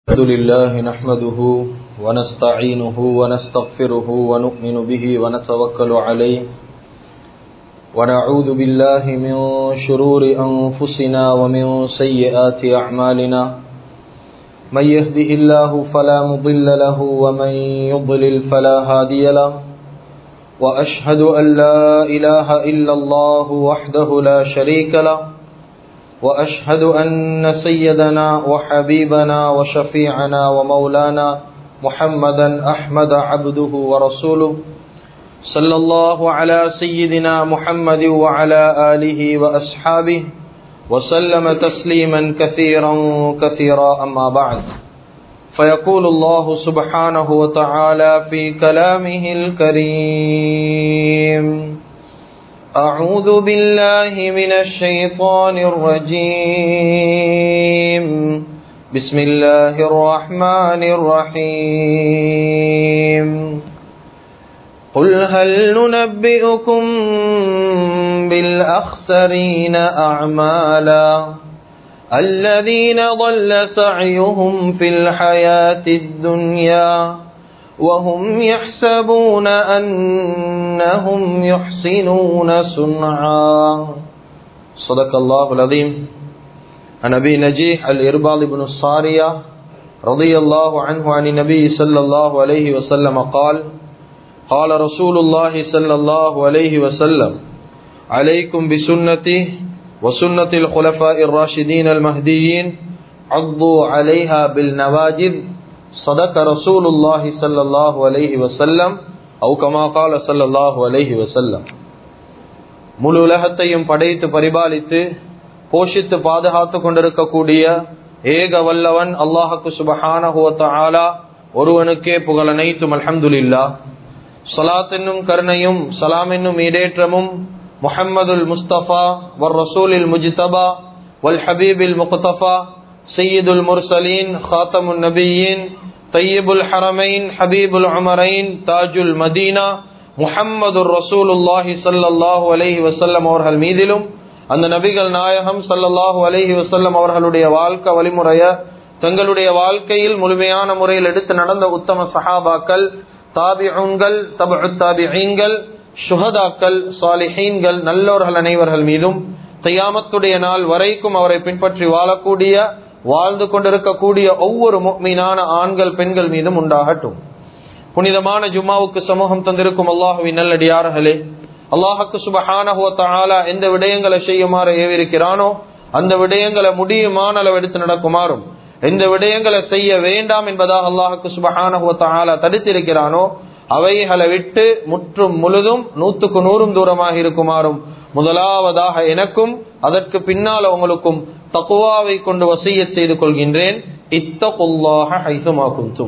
الحمد لله نحمده ونستعينه ونستغفره ونؤمن به ونتوكل عليه ونعوذ بالله من شرور أنفسنا ومن سيئات أعمالنا من يهده الله فلا مضل له ومن يضلل فلا هادي له وأشهد أن لا إله إلا الله وحده لا شريك له وأشهد أن سيدنا وحبيبنا وشفيعنا ومولانا محمدا أحمد عبده ورسوله صلى الله على سيدنا محمد وعلى آله وأصحابه وسلم تسليما كثيرا كثيرا أما بعد فيقول الله سبحانه وتعالى في كلامه الكريم أعوذ بالله من الشيطان الرجيم بسم الله الرحمن الرحيم قل هل ننبئكم بالأخسرين أعمالا الذين ضل سعيهم في الحياة الدنيا وهم يحسبون أنهم يحسنون صنعا صدق الله العظيم عن أبي نجيح الإرباض بن الصارية رضي الله عنه عن النبي صلى الله عليه وسلم قال قال رسول الله صلى الله عليه وسلم عليكم بسنتي وسنة الخلفاء الراشدين المهديين عضوا عليها بالنواجذ صدق رسول الله صلى الله عليه وسلم أو كما قال صلى الله عليه وسلم முழு உலகத்தையும் படைத்து பரிபாலித்து போஷித்து பாதுகாத்து கொண்டிருக்கக்கூடிய ஏக வல்லவன் அல்லாஹுக்கு சுபஹான ஆலா ஒருவனுக்கே புகழ் அனைத்தும் அல்ஹம்துலில்லா சலாத் என்னும் கருணையும் சலாம் என்னும் ஈடேற்றமும் முஹம்மதுல் முஸ்தபா வர் ரசூலில் முஜ்தபா வல் ஹபீபில் முக்தபா சையீதுல் முர்சலீன் ஹாத்தமுன் நபியின் தையீபுல் ஹரமைன் ஹபீபுல் உமரைன் தாஜுல் மதீனா முஹம்மது ரசூலுல்லாஹி சல்லாஹூ அலஹி வசல்லம் அவர்கள் மீதிலும் அந்த நபிகள் நாயகம் சல்லல்லாஹு அலஹி வசல்லம் அவர்களுடைய வாழ்க்கை வழிமுறைய தங்களுடைய வாழ்க்கையில் முழுமையான முறையில் எடுத்து நடந்த உத்தம சஹாபாக்கள் தாபிஉன்கள் தபு தாபிகள் சுஹதாக்கள் சாலிஹீன்கள் நல்லோர்கள் அனைவர்கள் மீதும் தையாமத்துடைய நாள் வரைக்கும் அவரை பின்பற்றி வாழக்கூடிய வாழ்ந்து கொண்டிருக்கக்கூடிய ஒவ்வொரு மீனான ஆண்கள் பெண்கள் மீதும் உண்டாகட்டும் புனிதமான ஜும்மாவுக்கு சமூகம் தந்திருக்கும் அல்லாஹுவின் நல்லடியார்களே அல்லாஹுக்கு சுபஹானஹுவத்தாலா எந்த விடயங்களை செய்யுமாறு ஏவிருக்கிறானோ அந்த விடயங்களை முடியுமான அளவு எடுத்து நடக்குமாறும் எந்த விடயங்களை செய்ய வேண்டாம் என்பதாக அல்லாஹுக்கு சுபஹானஹுவத்தாலா தடுத்திருக்கிறானோ அவைகளை விட்டு முற்றும் முழுதும் நூத்துக்கு நூறும் தூரமாக இருக்குமாறும் முதலாவதாக எனக்கும் அதற்கு பின்னால் உங்களுக்கும் தக்குவாவை கொண்டு வசிய செய்து கொள்கின்றேன் இத்தகுல்லாக ஐசுமாக்கும்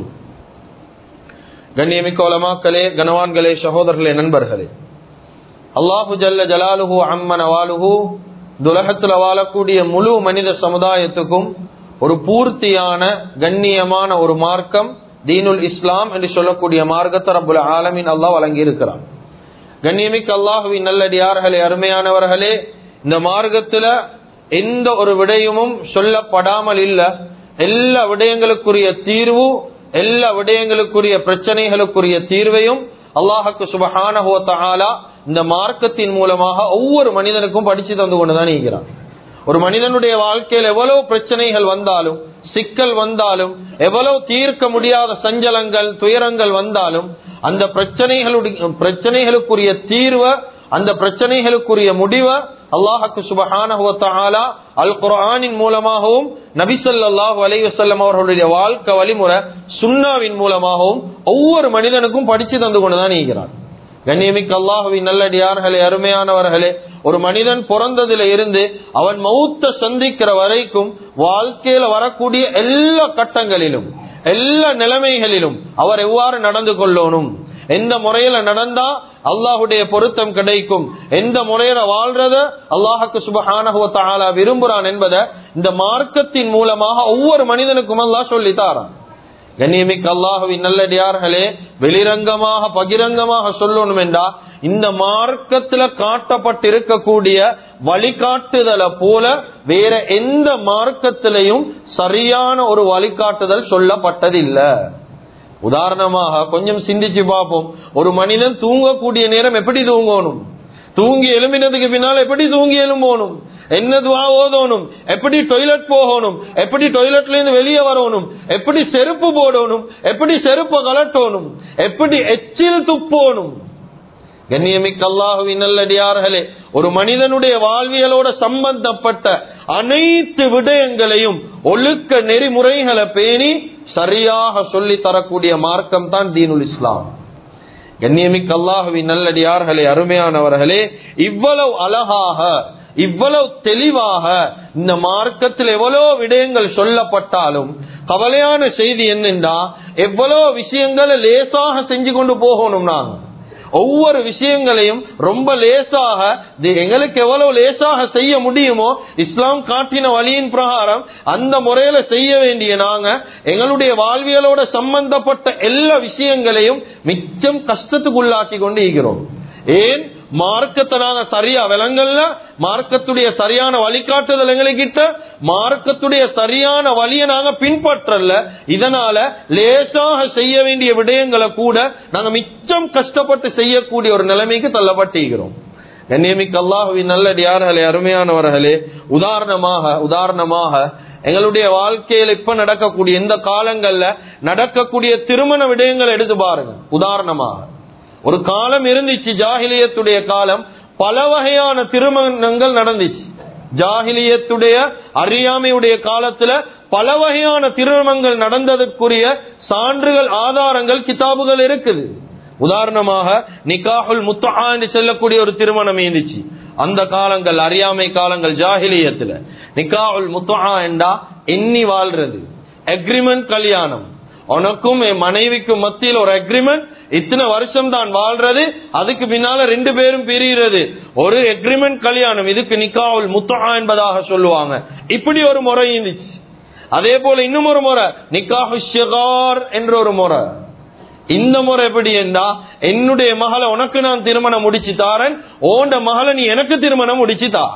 கண்ணியமிக்க உலமாக்களே கனவான்களே சகோதரர்களே நண்பர்களே அல்லாஹு ஜல்ல ஜலாலுஹு அம்மன் அவாலுஹு துலகத்துல வாழக்கூடிய முழு மனித சமுதாயத்துக்கும் ஒரு பூர்த்தியான கண்ணியமான ஒரு மார்க்கம் தீனுல் இஸ்லாம் என்று சொல்லக்கூடிய மார்க்கத்தை ரபுல் ஆலமின் அல்லாஹ் வழங்கி இருக்கிறான் கண்ணியமிக்க அல்லாஹுவின் நல்லடியார்களே அருமையானவர்களே இந்த மார்க்கத்துல எந்த ஒரு விடயமும் சொல்லப்படாமல் இல்ல எல்லா விடயங்களுக்குரிய தீர்வு எல்லா விடயங்களுக்குரிய பிரச்சனைகளுக்குரிய தீர்வையும் அல்லாஹுக்கு சுபஹானஹோத்தாலா இந்த மார்க்கத்தின் மூலமாக ஒவ்வொரு மனிதனுக்கும் படிச்சு தந்து கொண்டுதான் இருக்கிறான் ஒரு மனிதனுடைய வாழ்க்கையில் எவ்வளவு பிரச்சனைகள் வந்தாலும் சிக்கல் வந்தாலும் எவ்வளவு தீர்க்க முடியாத சஞ்சலங்கள் துயரங்கள் வந்தாலும் அந்த பிரச்சனைகளுடைய பிரச்சனைகளுக்குரிய தீர்வை அந்த பிரச்சனைகளுக்குரிய முடிவை அல்லாஹுக்கு சுபஹானஹுவத்தாலா அல் குரானின் மூலமாகவும் நபிசல்லாஹு அலைவசல்லம் அவர்களுடைய வாழ்க்கை வழிமுறை சுன்னாவின் மூலமாகவும் ஒவ்வொரு மனிதனுக்கும் படிச்சு தந்து கொண்டுதான் நீக்கிறார் கண்ணியமிக்க அல்லாஹுவின் நல்லடியார்களே அருமையானவர்களே ஒரு மனிதன் பிறந்ததுல இருந்து அவன் மௌத்த சந்திக்கிற வரைக்கும் வாழ்க்கையில வரக்கூடிய எல்லா கட்டங்களிலும் எல்லா நிலைமைகளிலும் அவர் எவ்வாறு நடந்து கொள்ளணும் எந்த முறையில நடந்தா அல்லாஹுடைய பொருத்தம் கிடைக்கும் எந்த முறையில வாழ்றத அல்லாஹுக்கு சுபஹானஹுவத்தாலா விரும்புறான் என்பதை இந்த மார்க்கத்தின் மூலமாக ஒவ்வொரு மனிதனுக்கும் அல்லாஹ் சொல்லித்தாரான் கண்ணியமிக்க அல்லாஹுவின் நல்லடியார்களே வெளிரங்கமாக பகிரங்கமாக சொல்லணும் என்றா இந்த மார்க்கத்துல காட்டப்பட்டிருக்கக்கூடிய வழிகாட்டுதலை போல வேற எந்த மார்க்கத்திலையும் சரியான ஒரு வழிகாட்டுதல் சொல்லப்பட்டதில்ல உதாரணமாக கொஞ்சம் சிந்திச்சு பார்ப்போம் ஒரு மனிதன் தூங்கக்கூடிய நேரம் எப்படி தூங்கணும் தூங்கி எழும்பினதுக்கு பின்னால் எப்படி தூங்கி எழும்பணும் என்ன துவா ஓதணும் எப்படி டொய்லெட் போகணும் எப்படி டொய்லெட்ல இருந்து வெளியே வரணும் எப்படி செருப்பு போடணும் எப்படி செருப்பு கலட்டணும் எப்படி எச்சில் துப்போணும் கண்ணியமிக்க அல்லாஹுவின் நல்லடியார்களே ஒரு மனிதனுடைய வாழ்வியலோட சம்பந்தப்பட்ட அனைத்து விடயங்களையும் ஒழுக்க நெறிமுறைகளை பேணி சரியாக சொல்லி தரக்கூடிய மார்க்கம் தான் தீனுல் இஸ்லாம் கண்ணியமிக்க அல்லாஹுவின் நல்லடியார்களே அருமையானவர்களே இவ்வளவு அழகாக இவ்வளவு தெளிவாக இந்த மார்க்கத்தில் எவ்வளவு விடயங்கள் சொல்லப்பட்டாலும் கவலையான செய்தி என்னென்றா எவ்வளவு விஷயங்களை லேசாக செஞ்சு கொண்டு போகணும் நாங்க ஒவ்வொரு விஷயங்களையும் ரொம்ப லேசாக இது எங்களுக்கு எவ்வளவு லேசாக செய்ய முடியுமோ இஸ்லாம் காட்டின வழியின் பிரகாரம் அந்த முறையில செய்ய வேண்டிய நாங்க எங்களுடைய வாழ்வியலோட சம்பந்தப்பட்ட எல்லா விஷயங்களையும் மிச்சம் கஷ்டத்துக்குள்ளாக்கி கொண்டு இருக்கிறோம் ஏன் மார்க்கத்தை நாங்க சரியா விலங்கல்ல மார்க்கத்துடைய சரியான வழிகாட்டுதல் எங்ககிட்ட மார்க்கத்துடைய சரியான வழியை நாங்க பின்பற்றல இதனால லேசாக செய்ய வேண்டிய விடயங்களை கூட நாங்க மிச்சம் கஷ்டப்பட்டு செய்யக்கூடிய ஒரு நிலைமைக்கு தள்ளப்பட்டிருக்கிறோம் கண்ணியமிக்க அல்லாஹுவின் நல்லடியார்களே அருமையானவர்களே உதாரணமாக உதாரணமாக எங்களுடைய வாழ்க்கையில் இப்ப நடக்கக்கூடிய இந்த காலங்கள்ல நடக்கக்கூடிய திருமண விடயங்களை எடுத்து பாருங்க உதாரணமாக ஒரு காலம் இருந்துச்சு ஜாகிலியத்துடைய காலம் பல வகையான திருமணங்கள் நடந்துச்சு ஜாகிலியத்துடைய அறியாமையுடைய காலத்துல பல வகையான திருமணங்கள் நடந்ததற்குரிய சான்றுகள் ஆதாரங்கள் கிதாபுகள் இருக்குது உதாரணமாக நிகாஹுல் முத்தஹா என்று செல்லக்கூடிய ஒரு திருமணம் இருந்துச்சு அந்த காலங்கள் அறியாமை காலங்கள் ஜாகிலியத்துல நிகாஹுல் முத்தஹா என்றா எண்ணி வாழ்றது அக்ரிமெண்ட் கல்யாணம் உனக்கும் என் மனைவிக்கும் மத்தியில் ஒரு அக்ரிமெண்ட் இத்தனை வருஷம் தான் வாழ்றது அதுக்கு பின்னால ரெண்டு பேரும் பிரிகிறது ஒரு அக்ரிமெண்ட் கல்யாணம் இதுக்கு நிக்காவுல் முத்தஹா என்பதாக சொல்லுவாங்க இப்படி ஒரு முறை இருந்துச்சு அதே போல இன்னும் ஒரு முறை நிக்காஹு ஷிகார் என்ற ஒரு முறை இந்த முறை எப்படி என்றா என்னுடைய மகளை உனக்கு நான் திருமணம் முடிச்சு தாரேன் ஓண்ட மகளை நீ எனக்கு திருமணம் முடிச்சு தா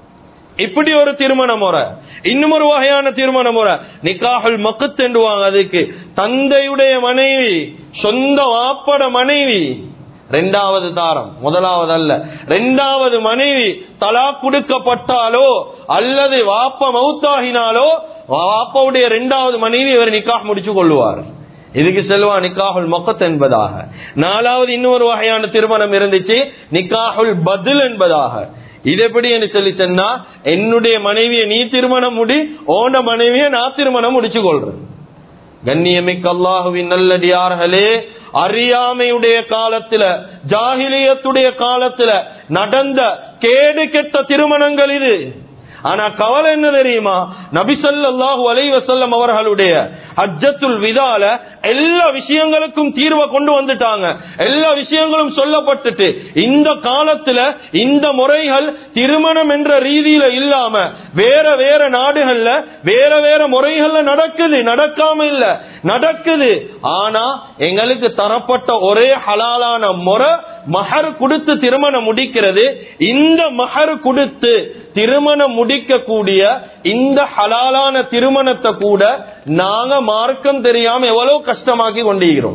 இப்படி ஒரு திருமண முறை இன்னும் ஒரு வகையான திருமண முறை நிக்காஹுல் மக்குத் என்றுவாங்க அதுக்கு தந்தையுடைய மனைவி சொந்த வாப்பட மனைவி ரெண்டாவது தாரம் முதலாவது அல்ல ரெண்டாவது மனைவி தலா கொடுக்கப்பட்டாலோ அல்லது வாப்ப மவுத்தாகினாலோ வாப்பாவுடைய ரெண்டாவது மனைவி இவர் நிக்காஹ் முடிச்சு கொள்ளுவார் இதுக்கு செல்வா நிக்காஹுல் மொக்கத் என்பதாக நாலாவது இன்னொரு வகையான திருமணம் இருந்துச்சு நிக்காஹுல் பதில் என்பதாக இது எப்படி என்று சொல்லி சொன்னா என்னுடைய மனைவியை நீ திருமணம் முடி ஓண்ட மனைவியை நான் திருமணம் முடிச்சு கொள்றேன் கண்ணியமிக்க அல்லாஹுவின் நல்லடியார்களே அறியாமையுடைய காலத்துல ஜாகிலியத்துடைய காலத்துல நடந்த கேடு கெட்ட திருமணங்கள் இது ஆனா கவலை என்ன தெரியுமா நபிசல்லாஹு அலைவசல்லம் அவர்களுடைய அஜத்துல் விதால எல்லா விஷயங்களுக்கும் தீர்வை கொண்டு வந்துட்டாங்க எல்லா விஷயங்களும் சொல்லப்பட்டுட்டு இந்த காலத்துல இந்த முறைகள் திருமணம் என்ற ரீதியில இல்லாம வேற வேற நாடுகள்ல வேற வேற முறைகள்ல நடக்குது நடக்காம இல்ல நடக்குது ஆனா எங்களுக்கு தரப்பட்ட ஒரே ஹலாலான முறை மஹர் கொடுத்து திருமணம் முடிக்கிறது இந்த மஹர் கொடுத்து திருமணம் முடிக்கக்கூடிய இந்த ஹலாலான திருமணத்தை கூட நாங்க மார்க்கம் தெரியாம எவ்வளவு கஷ்டமாக்கி கொண்டிருக்கிறோம்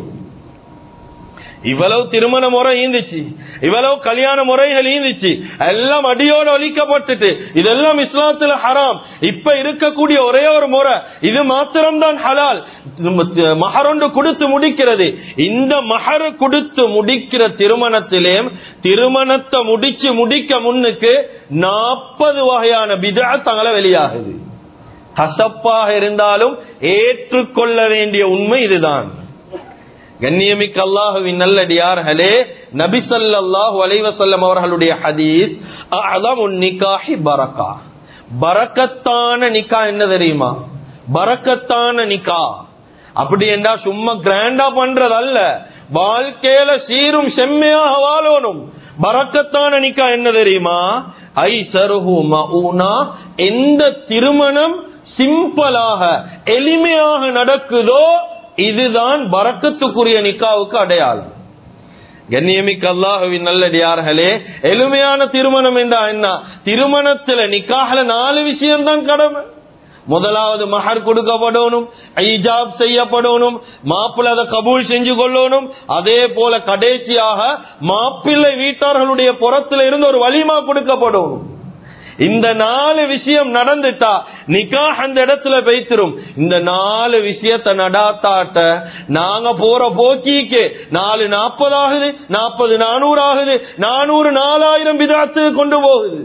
இவ்வளவு திருமண முறை ஈந்துச்சு இவ்வளவு கல்யாண முறைகள் ஈந்துச்சு எல்லாம் அடியோடு ஒழிக்கப்பட்டுட்டு இதெல்லாம் இஸ்லாத்துல ஹராம் இப்ப இருக்கக்கூடிய ஒரே ஒரு முறை இது மாத்திரம்தான் ஹலால் மஹரொண்டு கொடுத்து முடிக்கிறது இந்த மஹர் கொடுத்து முடிக்கிற திருமணத்திலே திருமணத்தை முடிச்சு முடிக்க முன்னுக்கு நாற்பது வகையான பிதா தங்களை வெளியாகுது கசப்பாக இருந்தாலும் ஏற்றுக்கொள்ள வேண்டிய உண்மை இதுதான் கண்ணியமிக்க அல்லாஹுவின் நல்லடியார்களே நபி சல்லாஹூ அலைவசல்லம் அவர்களுடைய ஹதீஸ் நிக்காஹி பரக்கா பரக்கத்தான நிக்கா என்ன தெரியுமா பரக்கத்தான நிக்கா அப்படி என்றா சும்மா கிராண்டா பண்றது அல்ல வாழ்க்கையில சீரும் செம்மையாக வாழணும் பரக்கத்தான நிக்கா என்ன தெரியுமா ஐ சருஹு மவுனா எந்த திருமணம் சிம்பிளாக எளிமையாக நடக்குதோ இதுதான் பறக்கத்துக்குரிய நிக்காவுக்கு அடையாளம் கண்ணியமிக்க அல்லாஹுவின் நல்லடியார்களே எளிமையான திருமணம் என்றா என்ன திருமணத்துல நிக்காகல நாலு விஷயம் தான் கடமை முதலாவது மஹர் கொடுக்கப்படணும் ஐஜாப் செய்யப்படணும் மாப்பிள்ளை அதை கபூல் செஞ்சு கொள்ளணும் அதே போல கடைசியாக மாப்பிள்ளை வீட்டார்களுடைய புறத்துல இருந்து ஒரு வலிமா கொடுக்கப்படணும் இந்த நாலு விஷயம் நடந்துட்டா நிக்கா அந்த இடத்துல வைத்திரும் இந்த நாலு விஷயத்தை நடாத்தாட்ட நாங்க போற போக்கிக்கு நாலு நாற்பது ஆகுது நாற்பது நானூறு ஆகுது நானூறு நாலாயிரம் விதாத்து கொண்டு போகுது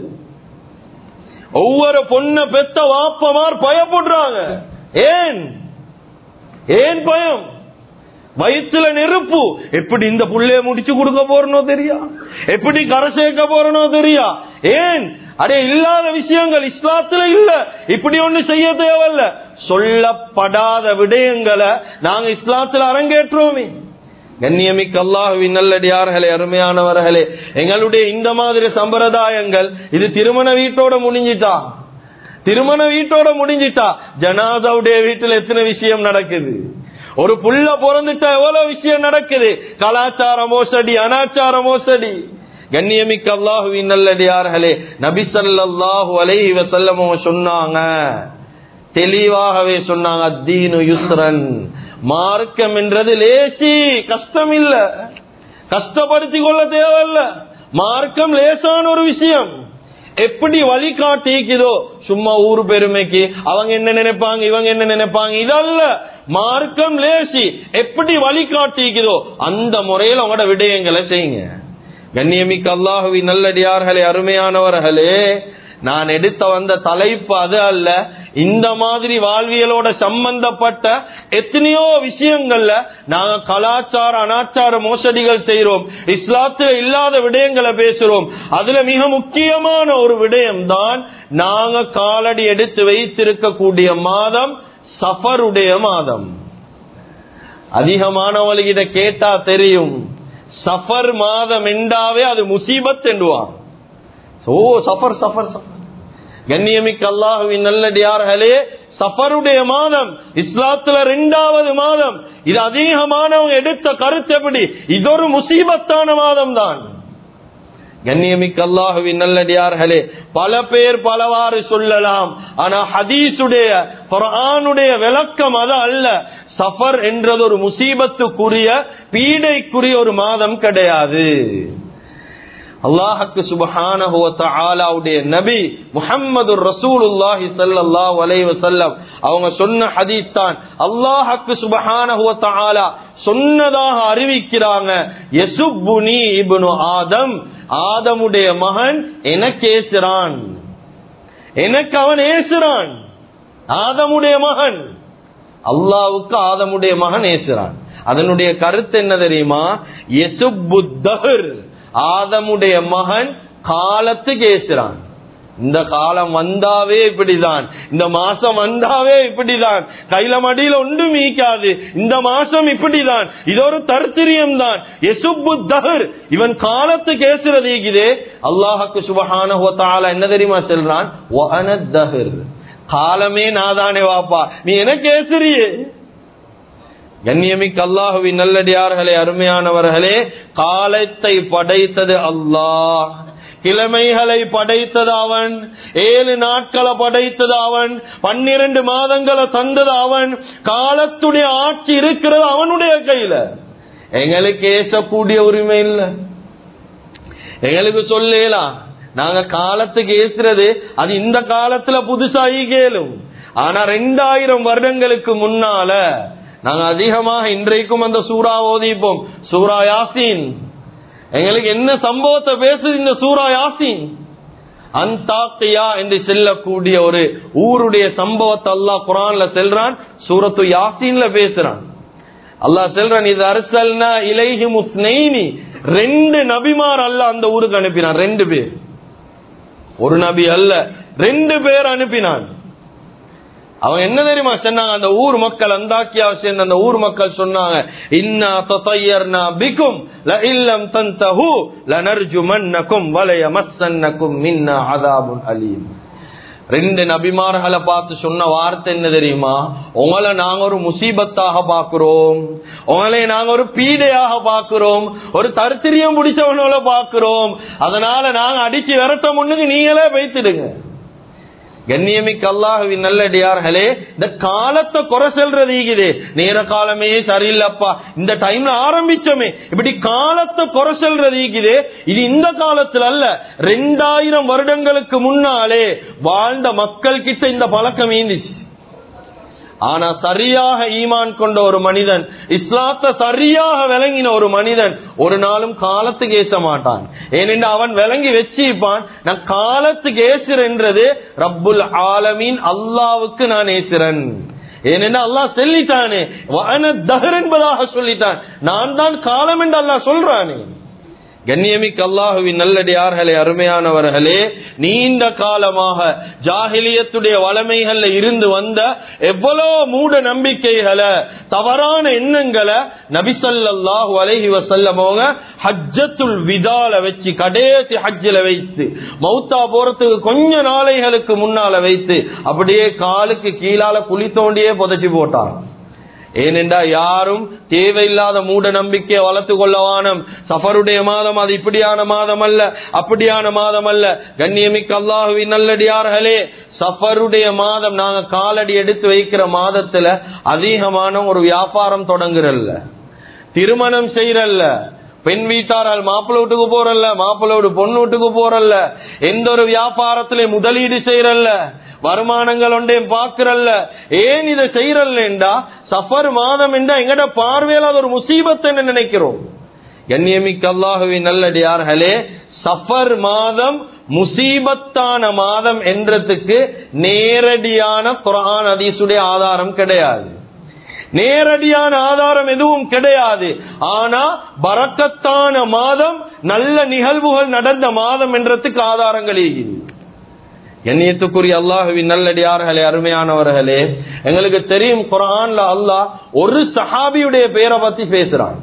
ஒவ்வொரு பொண்ண பெத்த வாப்பமார் பயப்படுறாங்க ஏன் ஏன் பயம் வயிற்றுல நெருப்பு எப்படி இந்த புள்ளைய முடிச்சு கொடுக்க போறனோ தெரியா எப்படி கரை சேர்க்க போறனோ தெரியா ஏன் அடே இல்லாத விஷயங்கள் இஸ்லாத்துல இல்ல இப்படி ஒண்ணு செய்ய தேவையில்ல சொல்லப்படாத விடயங்களை நாங்க இஸ்லாத்துல அரங்கேற்றோமே கண்ணியமிக்க அல்லாஹுவின் நல்லடியார்களே அருமையானவர்களே எங்களுடைய இந்த மாதிரி சம்பிரதாயங்கள் இது திருமண வீட்டோட முடிஞ்சிட்டா திருமண வீட்டோட முடிஞ்சிட்டா ஜனாதாவுடைய வீட்டுல எத்தனை விஷயம் நடக்குது ஒரு புள்ள பிறந்துட்டா எவ்வளவு விஷயம் நடக்குது கலாச்சார மோசடி அனாச்சார மோசடி கண்ணியமிக்க அல்லாஹுவின் நல்லடியார்களே நபி ஸல்லல்லாஹு அலைஹி வஸல்லம் அவங்க சொன்னாங்க தெளிவாகவே சொன்னாங்க அத்தீனு யுஸ்ரன் மார்க்கம் என்றது லேசி கஷ்டம் இல்ல கஷ்டப்படுத்தி கொள்ள தேவையில்ல மார்க்கம் லேசான ஒரு விஷயம் எப்படி வழிகாட்டிக்குதோ சும்மா ஊர் பெருமைக்கு அவங்க என்ன நினைப்பாங்க இவங்க என்ன நினைப்பாங்க இதல்ல மார்க்கம் லேசி எப்படி வழிகாட்டிக்குதோ அந்த முறையில் அவங்களோட விடயங்களை செய்யுங்க கண்ணியமிக்க அல்லாஹுவி நல்லடியார்களே அருமையானவர்களே நான் எடுத்த வந்த தலைப்பு அது அல்ல இந்த மாதிரி வாழ்வியலோட சம்பந்தப்பட்ட எத்தனையோ விஷயங்கள்ல நாங்க கலாச்சார அனாச்சார மோசடிகள் செய்யறோம் இஸ்லாத்துல இல்லாத விடயங்களை பேசுறோம் அதுல மிக முக்கியமான ஒரு விடயம் தான் நாங்க காலடி எடுத்து வைத்திருக்கக்கூடிய மாதம் சஃபருடைய மாதம் அதிகமானவர்கிட்ட கேட்டா தெரியும் சஃபர் மாதம் என்றாவே அது முசீபத் என்றுவான் ஓ சஃபர் சஃபர் சஃபர் கண்ணியமிக்க அல்லாஹுவின் நல்லடியார்களே சஃபருடைய மாதம் இஸ்லாத்துல ரெண்டாவது மாதம் இது அதிகமானவங்க எடுத்த கருத்து எப்படி இது ஒரு முசீபத்தான மாதம் தான் கண்ணியமிக்க அல்லாஹுவின் நல்லடியார்களே பல பேர் பலவாறு சொல்லலாம் ஆனா ஹதீசுடைய குரானுடைய விளக்கம் அது அல்ல சஃபர் என்றது ஒரு முசீபத்துக்குரிய பீடைக்குரிய ஒரு மாதம் கிடையாது அல்லாஹுக்கு சுபஹானஹு வ தஆலாவுடைய நபி முஹம்மது ரசூலுல்லாஹி ஸல்லல்லாஹு அலைஹி வஸல்லம் அவங்க சொன்ன ஹதீஸ் தான் அல்லாஹுக்கு சுபஹானஹு வ தஆலா சொன்னதாக அறிவிக்கிறாங்க யசுப்புனி இப்னு ஆதம் ஆதமுடைய மகன் எனக்கு ஏசுறான் எனக்கு அவன் ஏசுறான் ஆதமுடைய மகன் அல்லாவுக்கு ஆதமுடைய மகன் ஏசுறான் அதனுடைய கருத்து என்ன தெரியுமா எசுப்புத்தகர் ஆதமுடைய மகன் காலத்துக்கு ஏசுறான் இந்த காலம் வந்தாவே இப்படிதான் இந்த மாசம் வந்தாவே இப்படிதான் கையில மடியில ஒன்றும் மீக்காது இந்த மாசம் இப்படிதான் இது ஒரு தர்த்திரியம் தான் எசுப்புத்தகர் இவன் காலத்துக்கு ஏசுறது இருக்குது அல்லாஹுக்கு சுபஹான என்ன தெரியுமா சொல்றான் காலமே நாதானே வாப்பா நீ எனக்கு ஏசுறியே கண்ணியமிக்க அல்லாஹுவின் நல்லடியார்களே அருமையானவர்களே காலத்தை படைத்தது அல்லாஹ் கிழமைகளை படைத்தது அவன் ஏழு நாட்களை படைத்தது அவன் பன்னிரண்டு மாதங்களை தந்தது அவன் காலத்துடைய ஆட்சி இருக்கிறது அவனுடைய கையில எங்களுக்கு ஏசக்கூடிய உரிமை இல்லை எங்களுக்கு சொல்லலாம் நாங்க காலத்துக்கு ஏசுறது அது இந்த காலத்துல புதுசாகி கேளும் ஆனா ரெண்டாயிரம் வருடங்களுக்கு முன்னால நாங்க அதிகமாக இன்றைக்கும் அந்த சூறா ஓதிப்போம் சூரா யாசின் எங்களுக்கு என்ன சம்பவத்தை பேசுது இந்த சூரா யாசின் அந்தாக்கியா என்று செல்லக்கூடிய ஒரு ஊருடைய சம்பவத்தை அல்லாஹ் குரான்ல செல்றான் சூரத்து யாசின்ல பேசுறான் அல்லாஹ் செல்றான் இது அரசல்னா இலைஹி முஸ்னைனி ரெண்டு நபிமார் அல்ல அந்த ஊருக்கு அனுப்பினான் ரெண்டு பேர் ஒரு நபி அல்ல ரெண்டு பேர் அனுப்பினான் அவங்க என்ன தெரியுமா சொன்னாங்க அந்த ஊர் மக்கள் அந்தாக்கியாவை சேர்ந்த அந்த ஊர் மக்கள் சொன்னாங்க இன்னா தத்தையர்னா பிக்கும் ல இல்லம் தந்தஹு லனர்ஜுமன்னக்கும் வலயமஸ்ஸன்னக்கும் மின்னா அதாபுன் அலீம் ரெண்டு நபிமார்களை பார்த்து சொன்ன வார்த்தை என்ன தெரியுமா உங்களை நாங்க ஒரு முசீபத்தாக பாக்குறோம் உங்களை நாங்க ஒரு பீடையாக பாக்குறோம் ஒரு தருத்திரியம் பிடிச்சவனோட பாக்குறோம் அதனால நாங்க அடிச்சு விரட்ட முன்னுக்கு நீங்களே வைத்துடுங்க கண்ணியமிக்க அல்லாஹுவின் நல்லடியார்களே இந்த காலத்தை குறை செல்றது ஈகுது நேர காலமே சரியில்லப்பா இந்த டைம்ல ஆரம்பிச்சோமே இப்படி காலத்தை குறை செல்றது ஈகுது இது இந்த காலத்துல அல்ல ரெண்டாயிரம் வருடங்களுக்கு முன்னாலே வாழ்ந்த மக்கள் கிட்ட இந்த பழக்கம் ஈந்துச்சு ஆனா சரியாக ஈமான் கொண்ட ஒரு மனிதன் இஸ்லாத்தை சரியாக விளங்கின ஒரு மனிதன் ஒரு நாளும் காலத்துக்கு ஏச மாட்டான் ஏனென்று அவன் விளங்கி வச்சிருப்பான் நான் காலத்துக்கு ஏசுறன்றது ரப்புல் ஆலமீன் அல்லாவுக்கு நான் ஏசுறன் ஏனென்று அல்லாஹ் சொல்லிட்டானே வன தஹர் என்பதாக சொல்லிட்டான் நான் தான் காலம் என்று அல்லாஹ் சொல்றானே கண்ணியமிக்க அல்லாஹுவின் நல்லடியார்களே அருமையானவர்களே நீண்ட காலமாக ஜாகிலியத்துடைய வளமைகள்ல இருந்து வந்த எவ்வளவு மூட நம்பிக்கைகளை தவறான எண்ணங்களை நபிசல்லாஹு அலைஹி வசல்லமோங்க ஹஜ்ஜத்துல் விதால வச்சு கடைசி ஹஜ்ஜில வைத்து மௌத்தா போறதுக்கு கொஞ்ச நாளைகளுக்கு முன்னால வைத்து அப்படியே காலுக்கு கீழால குழி தோண்டியே புதைச்சு போட்டாங்க ஏனென்றா யாரும் தேவையில்லாத மூட நம்பிக்கையை வளர்த்து கொள்ளவானம் சஃபருடைய மாதம் அது இப்படியான மாதம் அல்ல அப்படியான மாதம் அல்ல கண்ணியமிக்க அல்லாஹுவின் நல்லடியார்களே சஃபருடைய மாதம் நாங்க காலடி எடுத்து வைக்கிற மாதத்துல அதிகமான ஒரு வியாபாரம் தொடங்குறல்ல திருமணம் செய்யறல்ல பெண் வீட்டாரால் மாப்பிள்ள வீட்டுக்கு போறல்ல மாப்பிள்ள வீடு பொண்ணு வீட்டுக்கு போறல்ல எந்த ஒரு வியாபாரத்திலே முதலீடு செய்யறல்ல வருமானங்கள் ஒன்றையும் பாக்குறல்ல ஏன் இதை செய்யறல்லா சஃபர் மாதம் என்றா எங்கட பார்வையில் அது ஒரு முசீபத் என்று நினைக்கிறோம் கண்ணியமிக்க அல்லாஹுவின் நல்லடியார்களே சஃபர் மாதம் முசீபத்தான மாதம் என்றதுக்கு நேரடியான குரான் அதீசுடைய ஆதாரம் கிடையாது நேரடியான ஆதாரம் எதுவும் கிடையாது ஆனா பறக்கத்தான மாதம் நல்ல நிகழ்வுகள் நடந்த மாதம் என்றதுக்கு ஆதாரங்கள் இருக்குது எண்ணியத்துக்குரிய அல்லாஹுவின் நல்லடியார்களே அருமையானவர்களே எங்களுக்கு தெரியும் குரான்ல அல்லாஹ் ஒரு சஹாபியுடைய பெயரை பத்தி பேசுறான்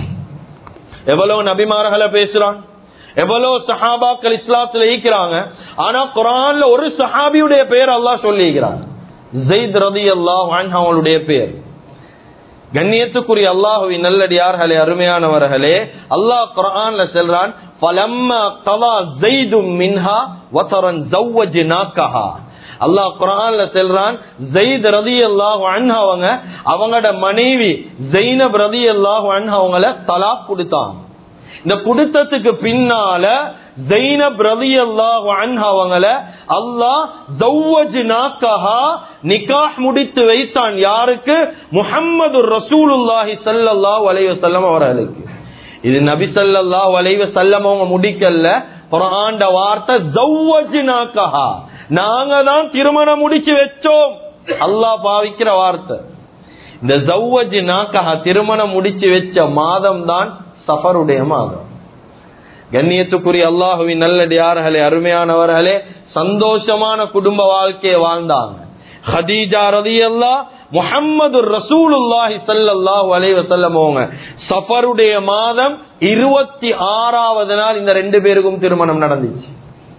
எவ்வளவு நபிமார்களை பேசுறான் எவ்வளவு சஹாபாக்கள் இஸ்லாத்துல ஈக்கிறாங்க ஆனா குரான்ல ஒரு சஹாபியுடைய பெயர் அல்லாஹ் சொல்லிக்கிறான் ஜெயித் ரதி அல்லாஹ் அவங்களுடைய பெயர் கண்ணியத்துக்குரிய அல்லாஹுவின் நல்லடியார்களே அருமையானவர்களே அல்லாஹ் குரான்ல செல்றான் فَلَمَّا قَضَى زَيْدٌ مِنْهَا وَتَرًا زَوَّجْنَاكَهَا அல்லாஹ் குரான்ல செல்றான் ஜெயித் ரதி அல்லாஹ் அவங்க அவங்களோட மனைவி ஜெயினப் ரதி அல்லாஹ் அவங்கள தலாக் கொடுத்தாங்க இந்த குடுத்தத்துக்கு பின்னால ஜெயினப் ரதி அல்லாஹ் அவங்கள அல்லாஹ் ஜவ்வஜ்னாக்கஹா நிக்காஹ் முடித்து வைத்தான் யாருக்கு முஹம்மது ரசூலுல்லாஹி ஸல்லல்லாஹு அலைஹி வஸல்லம் அவர்களுக்கு இது நபி ஸல்லல்லாஹு அலைஹி வஸல்லம் அவங்க முடிக்கல குர்ஆன்ட வார்த்தை ஜவ்வஜ்னாக்கஹா நாங்க தான் திருமணம் முடிச்சு வச்சோம் அல்லாஹ் பாவிக்கிற வார்த்தை இந்த ஜவ்வஜ்னாக்கஹா திருமணம் முடிச்சு வச்ச மாதம் தான் சஃபருடைய மாதம் கண்ணியத்துக்குரிய அல்லாஹுவின் நல்லடியார்களே அருமையானவர்களே சந்தோஷமான குடும்ப வாழ்க்கையை வாழ்ந்தாங்க ஹதீஜா ரதி அல்லா முஹம்மது ரசூலுல்லாஹி ஸல்லல்லாஹு அலைஹி வஸல்லம் அவங்க சஃபருடைய மாதம் இருபத்தி ஆறாவது நாள் இந்த ரெண்டு பேருக்கும் திருமணம் நடந்துச்சு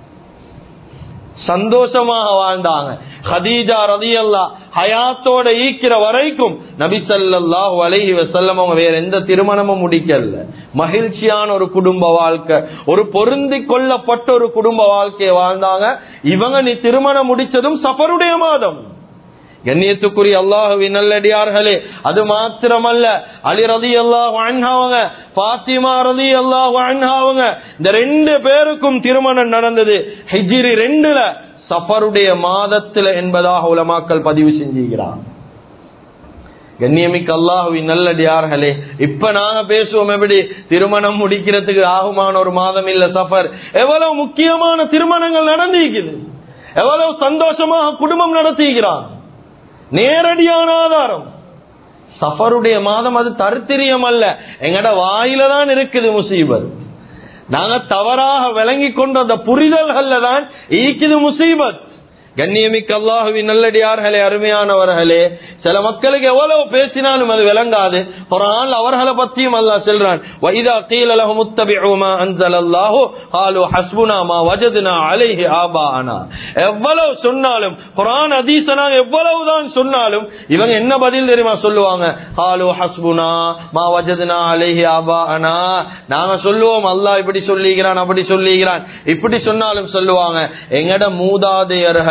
சந்தோஷமாக வாழ்ந்தாங்க ஹதீஜா ரதியல்லா ஹயாத்தோட ஈக்கிற வரைக்கும் நபி ஸல்லல்லாஹு அலைஹி வஸல்லம் அவங்க வேற எந்த திருமணமும் முடிக்கல மகிழ்ச்சியான ஒரு குடும்ப வாழ்க்கை ஒரு பொருந்தி கொள்ளப்பட்ட ஒரு குடும்ப வாழ்க்கையை வாழ்ந்தாங்க இவங்க நீ திருமணம் முடிச்சதும் சஃபருடைய மாதம் கண்ணியத்துக்குரிய அல்லாஹுவின் நல்லடியார்களே அது மாத்திரமல்ல அலி ரதி அல்லாஹ் அன்ஹாவங்க பாத்திமா ரதி அல்லாஹ் அன்ஹாவங்க இந்த ரெண்டு பேருக்கும் திருமணம் நடந்தது ஹிஜிரி ரெண்டுல சஃபருடைய மாதத்துல என்பதாக உலமாக்கள் பதிவு செஞ்சுகிறார் கண்ணியமிக்க அல்லாஹுவின் நல்லடியார்களே இப்ப நாங்க பேசுவோம் எப்படி திருமணம் முடிக்கிறதுக்கு ஆகுமான ஒரு மாதம் இல்ல சஃபர் எவ்வளவு முக்கியமான திருமணங்கள் நடந்திருக்குது எவ்வளவு சந்தோஷமாக குடும்பம் நடத்திக்கிறான் நேரடியான ஆதாரம் சஃபருடைய மாதம் அது தருத்திரியம் அல்ல எங்கட வாயில தான் இருக்குது முசீபத் நாங்க தவறாக விளங்கி கொண்ட அந்த புரிதல்கள்ல தான் ஈக்குது முசீபத் கண்ணியமிக்க அல்லாஹுவின் நல்லடியார்களே அருமையானவர்களே சில மக்களுக்கு எவ்வளவு பேசினாலும் அது விளங்காது குரான் அவர்களை பத்தியும் அல்லாஹ் சொல்றான் வைதா கீல லஹு முத்தபிஉ மா அன்ஸலல்லாஹு قالوا حسبنا ما وجدنا عليه آباءنا எவ்வளவு சொன்னாலும் குரான் ஹதீஸ நாங்க எவ்வளவு தான் சொன்னாலும் இவங்க என்ன பதில் தெரியுமா சொல்லுவாங்க قالوا حسبنا ما وجدنا عليه آباءنا நாங்க சொல்லுவோம் அல்லாஹ் இப்படி சொல்லிக்கிறான் அப்படி சொல்லிக்கிறான் இப்படி சொன்னாலும் சொல்லுவாங்க எங்கட மூதாதையர்கள்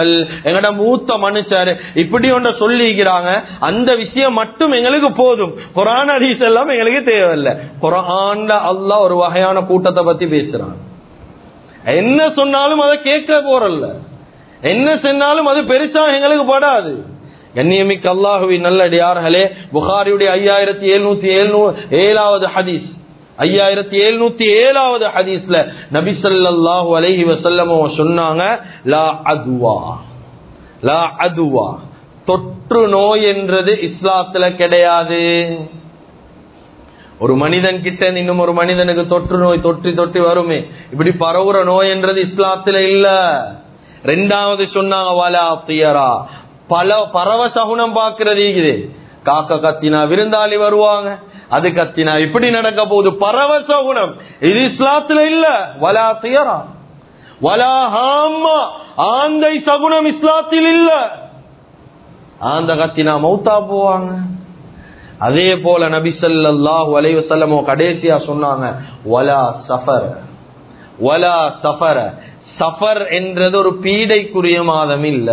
அவர்கள் எங்கட மூத்த மனுஷர் இப்படி ஒன்ற சொல்லிக்கிறாங்க அந்த விஷயம் மட்டும் எங்களுக்கு போதும் குரான் ஹதீஸ் எல்லாம் எங்களுக்கு தேவையில்லை குரான்ல அல்லாஹ் ஒரு வகையான கூட்டத்தை பத்தி பேசுறான் என்ன சொன்னாலும் அதை கேட்க போறல்ல என்ன சொன்னாலும் அது பெருசா எங்களுக்கு படாது கண்ணியமிக்க அல்லாஹுவி நல்லடியார்களே புகாரியுடைய ஐயாயிரத்தி எழுநூத்தி ஏழு ஏழாவது ஹதீஸ் ஐயாயிரத்தி எழுநூத்தி ஏழாவது ஹதீஸ்ல நபி ஸல்லல்லாஹு அலைஹி வஸல்லம் சொன்னாங்க லா அதுவா லா அதுவா தொற்று நோய் என்றது இஸ்லாத்துல கிடையாது ஒரு மனிதன் கிட்ட இருந்து இன்னும் ஒரு மனிதனுக்கு தொற்று நோய் தொற்றி தொற்றி வருமே இப்படி பரவுற நோய் என்றது இஸ்லாத்துல இல்ல ரெண்டாவது சொன்னாங்க வலா தியரா பல பரவ சகுனம் பாக்குறது இது காக்க கத்தினா விருந்தாளி வருவாங்க அது கத்தினா இப்படி நடக்க போகுது பரவ சகுனம் இது இஸ்லாத்துல இல்ல வலா தியரா வலா ஹாமா ஆந்தை சகுனம் இஸ்லாத்தில் இல்ல ஆந்த கத்தினா மௌத்தா போவாங்க அதே போல நபி ஸல்லல்லாஹு அலைஹி வஸல்லம் கடைசியா சொன்னாங்க வலா சஃபர் வலா சஃபர சஃபர் என்றது ஒரு பீடைக்குரிய மாதம் இல்ல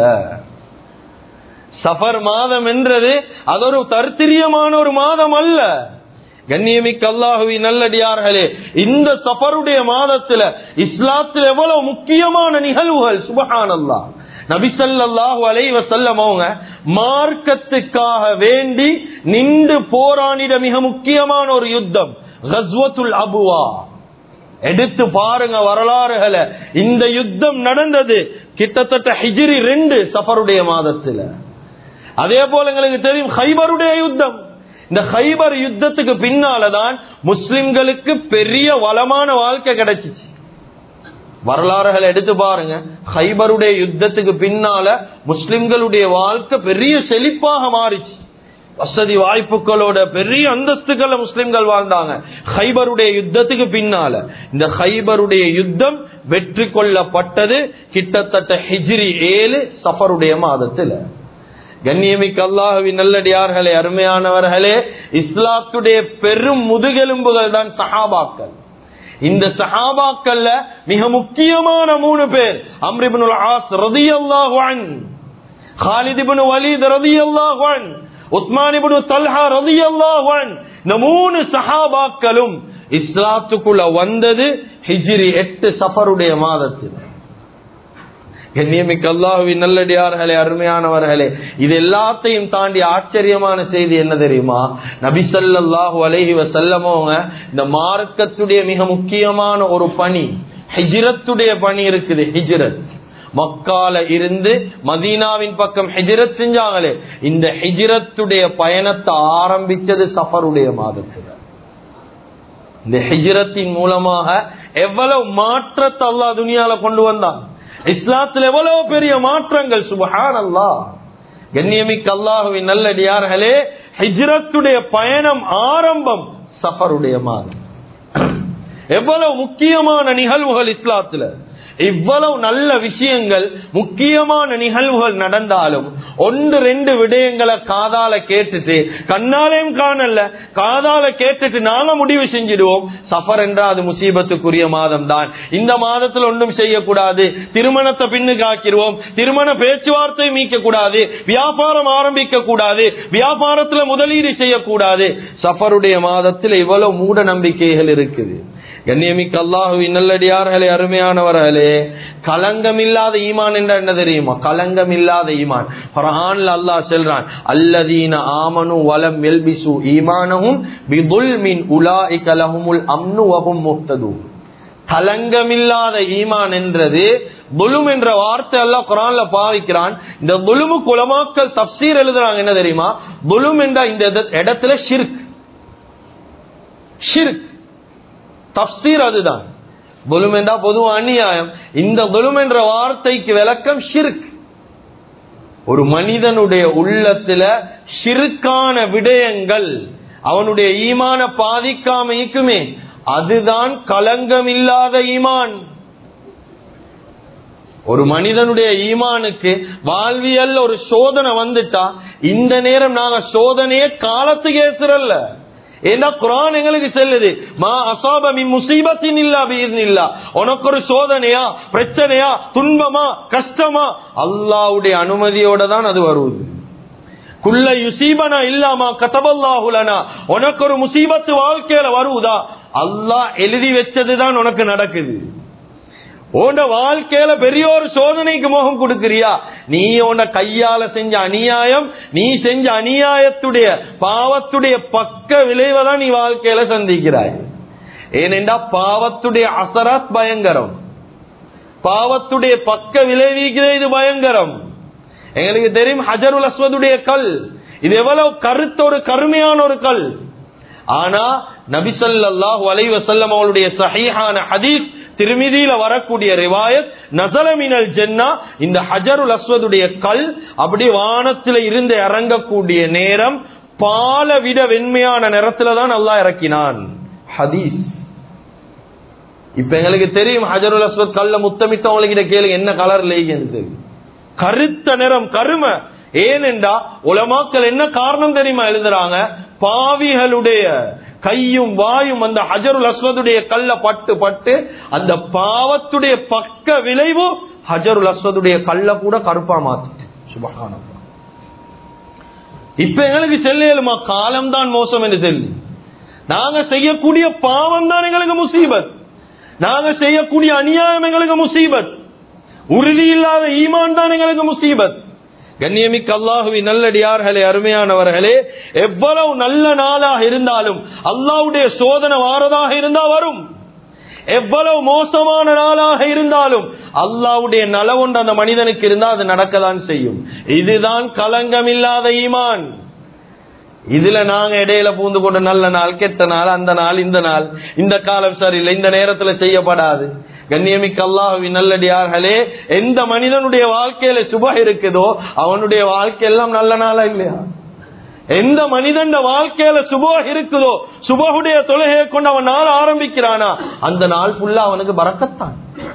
சஃபர் மாதம் என்றது அது ஒரு தர்த்திரியமான ஒரு மாதம் அல்ல கண்ணியமிக்க அல்லாஹுவி நல்லடியார்களே இந்த சஃபருடைய மாதத்துல இஸ்லாத்தில் எவ்வளவு முக்கியமான நிகழ்வுகள் சுபஹானல்லாஹ் நபிசல்லாஹு அலைஹி வஸல்லம் அவங்க மார்க்கத்துக்காக வேண்டி நின்று போராடிட மிக முக்கியமான ஒரு யுத்தம் கஸ்வத்துல் அபுவா எடுத்து பாருங்க வரலாறுகளை இந்த யுத்தம் நடந்தது கிட்டத்தட்ட ஹிஜ்ரி ரெண்டு சஃபருடைய மாதத்துல அதே போல எங்களுக்கு தெரியும் ஹைபருடைய யுத்தம் இந்த ஹைபர் யுத்தத்துக்கு பின்னாலதான் முஸ்லிம்களுக்கு பெரிய வளமான வாழ்க்கை கிடைச்சிச்சு வரலாறுகளை எடுத்து பாருங்க ஹைபருடைய யுத்தத்துக்கு பின்னால முஸ்லிம்களுடைய வாழ்க்கை பெரிய செழிப்பாக மாறிச்சு வசதி வாய்ப்புகளோட பெரிய அந்தஸ்துக்கள முஸ்லிம்கள் வாழ்ந்தாங்க ஹைபருடைய யுத்தத்துக்கு பின்னால இந்த ஹைபருடைய யுத்தம் வெற்றி கொள்ளப்பட்டது கிட்டத்தட்ட ஹிஜ்ரி ஏழு சஃபருடைய மாதத்துல கண்ணியமிக்க அல்லாஹுவின் நல்லடியார்களே அருமையானவர்களே இஸ்லாத்துடைய பெரும் முதுகெலும்புகள் தான் சஹாபாக்கள் இந்த சஹாபாக்கள்ல மிக முக்கியமான மூணு பேர் அம்ரிபின் ஆஸ் ரதியல்லாஹு அன் ஹாலித் இப்னு வலீத் ரதியல்லாஹு அன் உஸ்மான் இப்னு தல்ஹா ரதியல்லாஹு அன் இந்த மூணு சஹாபாக்களும் இஸ்லாத்துக்குள்ள வந்தது ஹிஜ்ரி எட்டு சஃபருடைய மாதத்தில் கண்ணியமிக்க அல்லாஹுவின் நல்லடியார்களே அருமையானவர்களே இது எல்லாத்தையும் தாண்டி ஆச்சரியமான செய்தி என்ன தெரியுமா நபி ஸல்லல்லாஹு அலைஹி வஸல்லமோங்க இந்த மார்க்கத்துடைய மிக முக்கியமான ஒரு பணி ஹிஜ்ரத்துடைய பணி இருக்குது ஹிஜ்ரத் மக்கால இருந்து மதீனாவின் பக்கம் ஹிஜ்ரத் செஞ்சாங்களே இந்த ஹிஜ்ரத்துடைய பயணத்தை ஆரம்பிச்சது சஃபருடைய மாதத்துல இந்த ஹிஜ்ரத்தின் மூலமாக எவ்வளவு மாற்றத்தை அல்லாஹ் துனியால கொண்டு வந்தான் இஸ்லாத்தில் எவ்வளவு பெரிய மாற்றங்கள் சுபஹான் அல்லா கண்ணியமிக்க அல்லாஹுவின் நல்லடியார்களே ஹிஜ்ரத்துடைய பயணம் ஆரம்பம் சஃபருடைய மாதம் எவ்வளவு முக்கியமான நிகழ்வுகள் இஸ்லாத்துல இவ்வளவு நல்ல விஷயங்கள் முக்கியமான நிகழ்வுகள் நடந்தாலும் ஒன்று ரெண்டு விடயங்களை காதால கேட்டுட்டு கண்ணாலையும் காணல காதால கேட்டுட்டு நாங்க முடிவு செஞ்சிடுவோம் சஃபர் என்றா அது முசீபத்துக்குரிய மாதம் தான் இந்த மாதத்தில் ஒன்றும் செய்யக்கூடாது திருமணத்தை பின்னுக்கு ஆக்கிடுவோம் திருமண பேச்சுவார்த்தை மீட்க கூடாது வியாபாரம் ஆரம்பிக்க கூடாது வியாபாரத்துல முதலீடு செய்யக்கூடாது சஃபருடைய மாதத்தில் இவ்வளவு மூட நம்பிக்கைகள் இருக்குது கண்ணியமிக்க அல்லாஹுவின் நல்லடியார்களே அருமையானவர்களே களங்கம் இல்லாத ஈமான் என்ற என்ன தெரியுமா களங்கம் இல்லாத ஈமான் குர்ஆன்ல அல்லாஹ் சொல்றான் அல்லதீன ஆமனு வலம் எல்பிசு ஈமானஹும் பிதுல்மின் உலாஇக லஹுமுல் அம்னு வஹும் முஹ்ததூன் கலங்கமில்லாத ஈமான் என்றது துலும் என்ற வார்த்தை எல்லாம் குரான்ல பாவிக்கிறான் இந்த துலுமு குலமாக்கள் தப்சீர் எழுதுறாங்க என்ன தெரியுமா துலும் என்ற இந்த இடத்துல ஷிர்க் ஷிர்க் தப்சீர் அதுதான் துலும் என்றா பொதுவா அநியாயம் இந்த துலும் என்ற வார்த்தைக்கு விளக்கம் ஷிர்க் ஒரு மனிதனுடைய உள்ளத்துல ஷிருக்கான விடயங்கள் அவனுடைய ஈமான பாதிக்காம இருக்குமே அதுதான் களங்கம் இல்லாத ஈமான் ஒரு மனிதனுடைய ஈமானுக்கு வாழ்வியல் ஒரு சோதனை வந்துட்டா இந்த நேரம் நாங்க சோதனையே காலத்துக்கு ஏசுறல்ல ஏன்னா குரான் எங்களுக்கு செல்லுது மா அசாப மின் முசீபத்தின் இல்லா பீர்னு இல்லா உனக்கு ஒரு சோதனையா பிரச்சனையா துன்பமா கஷ்டமா அல்லாவுடைய அனுமதியோட தான் அது வருவது குள்ள யுசீபனா இல்லாமா கதபல்லாஹுலனா உனக்கு ஒரு முசீபத்து வாழ்க்கையில வருவதா அல்லாஹ் எழுதி வச்சதுதான் உனக்கு நடக்குது உன்ட வாழ்க்கையில பெரிய ஒரு சோதனைக்கு முகம் கொடுக்கிறியா நீ உன்ன கையால செஞ்ச அநியாயம் நீ செஞ்ச அநியாயத்துடைய பாவத்துடைய பக்க விளைவை தான் நீ வாழ்க்கையில சந்திக்கிறாய் ஏனென்றா பாவத்துடைய அசராத் பயங்கரம் பாவத்துடைய பக்க விளைவிக்கிறே இது பயங்கரம் எங்களுக்கு தெரியும் ஹஜருல் அஸ்வதுடைய கல் இது எவ்வளவு கருத்த ஒரு கருமையான ஒரு கல் ஆனா நபிசல்லாஹு அலைஹி வஸல்லம் அவளுடைய சஹீஹான ஹதீஸ் திருமிதியில வரக்கூடிய ரிவாயத் நசலமினல் ஜென்னா இந்த ஹஜருல் அஸ்வதுடைய கல் அப்படி வானத்துல இருந்து இறங்கக்கூடிய நேரம் பால விட வெண்மையான நிறத்துல தான் அல்லாஹ் இறக்கினான் ஹதீஸ் இப்ப எங்களுக்கு தெரியும் ஹஜருல் அஸ்வத் கல்ல முத்தமித்தவங்களுக்கு கேளுங்க என்ன கலர்ல தெரியும் கருத்த நிறம் கருமை ஏனென்றா உலமாக்கள் என்ன காரணம் தெரியுமா எழுதுறாங்க பாவிகளுடைய கையும் வாயும் அந்த ஹஜருல் அஸ்வதுடைய கல்ல பட்டு பட்டு அந்த பாவத்துடைய பக்க விளைவு ஹஜருல் அஸ்வதுடைய கல்ல கூட கருப்பா மாத்துச்சு சுபகானம் இப்ப எங்களுக்கு செல்லுமா காலம் தான் மோசம் என்று சொல்லி நாங்க செய்யக்கூடிய பாவம் தான் எங்களுக்கு முசீபத் நாங்க செய்யக்கூடிய அநியாயம் எங்களுக்கு முசீபத் உறுதி இல்லாத ஈமான் தான் எங்களுக்கு முசீபத் கண்ணியமிக்க அல்லாஹுவி நல்லடியார்களே அருமையானவர்களே எவ்வளவு நல்ல நாளாக இருந்தாலும் அல்லாவுடைய சோதனை வாரதாக இருந்தா வரும் எவ்வளவு மோசமான நாளாக இருந்தாலும் அல்லாவுடைய நலவொன்று அந்த மனிதனுக்கு இருந்தா அது நடக்கதான் செய்யும் இதுதான் களங்கம் இல்லாத ஈமான் இதுல நாங்க இடையில பூந்து கொண்ட நல்ல நாள் கெட்ட நாள் அந்த நாள் இந்த நாள் இந்த காலம் சரியில்லை இந்த நேரத்துல செய்யப்படாது கண்ணியமிக்க அல்லாஹுவின் நல்லடியார்களே எந்த மனிதனுடைய வாழ்க்கையில சுப இருக்குதோ அவனுடைய வாழ்க்கை எல்லாம் நல்ல நாளா இல்லையா எந்த மனிதன் வாழ்க்கையில சுபோ இருக்குதோ சுபகுடைய தொழுகையை கொண்டு அவன் நாள் ஆரம்பிக்கிறானா அந்த நாள் ஃபுல்லா அவனுக்கு பறக்கத்தான்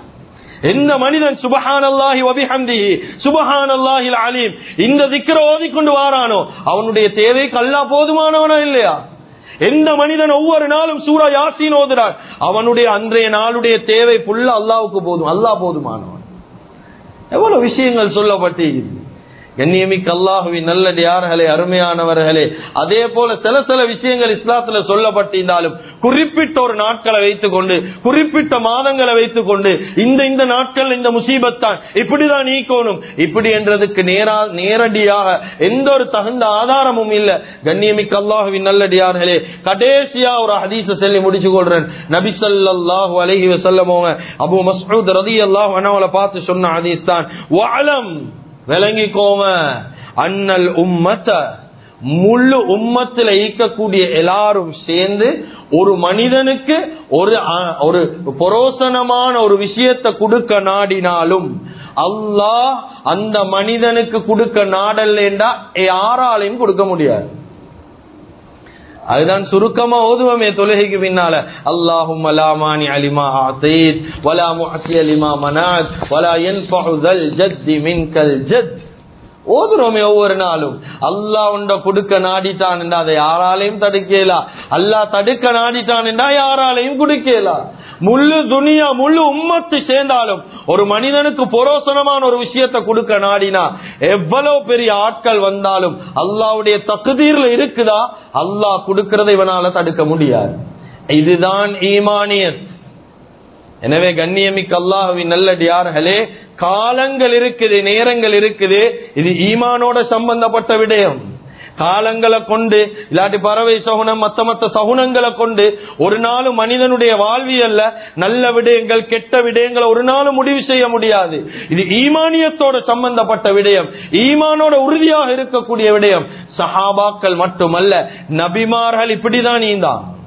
எந்த மனிதன் சுபஹான் அல்லாஹி வபிஹம்திஹி சுபஹான் அல்லாஹில் அலீம் இந்த திக்கர ஓதிக்கொண்டு வாரானோ அவனுடைய தேவைக்கு அல்லா போதுமானவனா இல்லையா எந்த மனிதன் ஒவ்வொரு நாளும் சூரா யாசின் ஓதுறான் அவனுடைய அன்றைய நாளுடைய தேவை புல்ல அல்லாவுக்கு போதும் அல்லாஹ் போதுமானவன் எவ்வளவு விஷயங்கள் சொல்லப்பட்டு கண்ணியமிக்க அல்லாஹுவின் நல்லடியார்களே அருமையானவர்களே அதே போல சில சில விஷயங்கள் இஸ்லாத்துல சொல்லப்பட்டிருந்தாலும் குறிப்பிட்ட ஒரு நாட்களை வைத்துக் கொண்டு குறிப்பிட்ட மாதங்களை வைத்துக் கொண்டு இந்த இந்த நாட்கள் இந்த முசீபத்தான் இப்படிதான் நீக்கணும் இப்படி என்றதுக்கு நேரா நேரடியாக எந்த ஒரு தகுந்த ஆதாரமும் இல்ல கண்ணியமிக்க அல்லாஹுவின் நல்லடியார்களே கடைசியா ஒரு ஹதீஸ சொல்லி முடிச்சு கொள்றேன் நபி ஸல்லல்லாஹு அலைஹி வஸல்லம் அபு மஸ்ஊத் ரலியல்லாஹு அன்ஹு பார்த்து சொன்ன ஹதீஸ் தான் வஅலம் விளங்கிக்கோங்க அண்ணல் உம்மத்த முழு உம்மத்தில் ஈக்கக்கூடிய எல்லாரும் சேர்ந்து ஒரு மனிதனுக்கு ஒரு ஒரு புரோசனமான ஒரு விஷயத்தை கொடுக்க நாடினாலும் அல்லாஹ் அந்த மனிதனுக்கு கொடுக்க நாடல்லேண்டா யாராலையும் கொடுக்க முடியாது அதுதான் சுருக்கமா ஓதுவமே தொழுகைக்கு பின்னால அல்லாஹும் அலாமானி அலிமா ஆசீத் வலா முஹசி அலிமா மனாத் வலா யன்ஃபஹுதல் ஜத்தி மின்கல் ஜத் ஓதுறோமே ஒவ்வொரு நாளும் அல்லாஹ் உண்ட கொடுக்க நாடிட்டான் என்றா அதை யாராலையும் தடுக்கலா அல்லாஹ் தடுக்க நாடிட்டான் என்றா யாராலையும் குடுக்கலா முழு துனியா முழு உம்மத்து சேர்ந்தாலும் ஒரு மனிதனுக்கு புரோசனமான ஒரு விஷயத்தை கொடுக்க நாடினா எவ்வளவு பெரிய ஆட்கள் வந்தாலும் அல்லாவுடைய தகுதீர்ல இருக்குதா அல்லாஹ் கொடுக்கறதை இவனால தடுக்க முடியாது இதுதான் ஈமானியத் எனவே கண்ணியமிக்க அல்லாஹுவின் நல்லடியார்களே காலங்கள் இருக்குது நேரங்கள் இருக்குது இது ஈமானோட சம்பந்தப்பட்ட விடயம் காலங்களை கொண்டு இல்லாட்டி பறவை சகுனம் மத்த மத்த சகுனங்களை கொண்டு ஒரு நாளும் மனிதனுடைய வாழ்வியல்ல நல்ல விடயங்கள் கெட்ட விடயங்களை ஒரு நாளும் முடிவு செய்ய முடியாது இது ஈமானியத்தோட சம்பந்தப்பட்ட விடயம் ஈமானோட உறுதியாக இருக்கக்கூடிய விடயம் சஹாபாக்கள் மட்டுமல்ல நபிமார்கள் இப்படிதான் நீந்தான்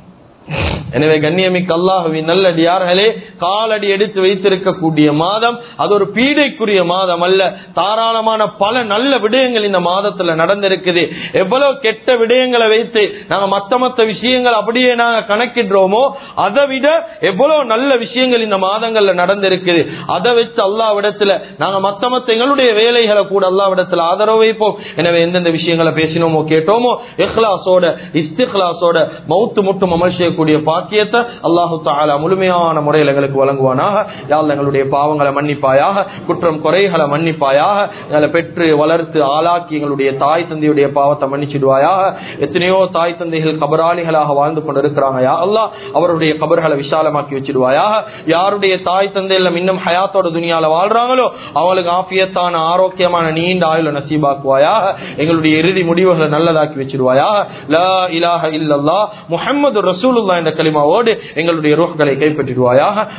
எனவே கண்ணியமிக்க அல்லாஹுவின் நல்லடியார்களே காலடி எடுத்து வைத்திருக்கக்கூடிய மாதம் அது ஒரு பீடைக்குரிய மாதம் அல்ல தாராளமான பல நல்ல விடயங்கள் இந்த மாதத்துல நடந்திருக்குது எவ்வளவு கெட்ட விடயங்களை வைத்து நாங்க மத்த மத்த விஷயங்கள் அப்படியே நாங்க கணக்கிடுறோமோ அதை விட எவ்வளவு நல்ல விஷயங்கள் இந்த மாதங்கள்ல நடந்திருக்குது அதை வச்சு அல்லாவிடத்துல நாங்க மத்த மத்த எங்களுடைய வேலைகளை கூட அல்லாவிடத்துல ஆதரவு வைப்போம் எனவே எந்தெந்த விஷயங்களை பேசினோமோ கேட்டோமோ இஹ்லாஸோட இஸ்திஹ்லாஸோட மௌத்து முட்டும் அமல் செய்யக்கூடிய பாக்கியத்தை அல்லாஹு தாலா முழுமையான முறையில் எங்களுக்கு வழங்குவானாக யாழ் எங்களுடைய பாவங்களை மன்னிப்பாயாக குற்றம் குறைகளை மன்னிப்பாயாக எங்களை பெற்று வளர்த்து ஆளாக்கி எங்களுடைய தாய் தந்தையுடைய பாவத்தை மன்னிச்சிடுவாயாக எத்தனையோ தாய் தந்தைகள் கபராளிகளாக வாழ்ந்து கொண்டிருக்கிறாங்க யா அல்லாஹ் அவருடைய கபர்களை விசாலமாக்கி வச்சிடுவாயாக யாருடைய தாய் தந்தையில இன்னும் ஹயாத்தோட துணியால வாழ்றாங்களோ அவங்களுக்கு ஆபியத்தான ஆரோக்கியமான நீண்ட ஆயுள நசீபாக்குவாயாக எங்களுடைய இறுதி முடிவுகளை நல்லதாக்கி வச்சிருவாயாக லா இலாஹ இல்லல்லா முஹம்மது ரசூலுல்லாஹ் என்ற கலிமாவோடு எங்களுடைய ரூஹ்களை கைப்பற்றிடுவாயாக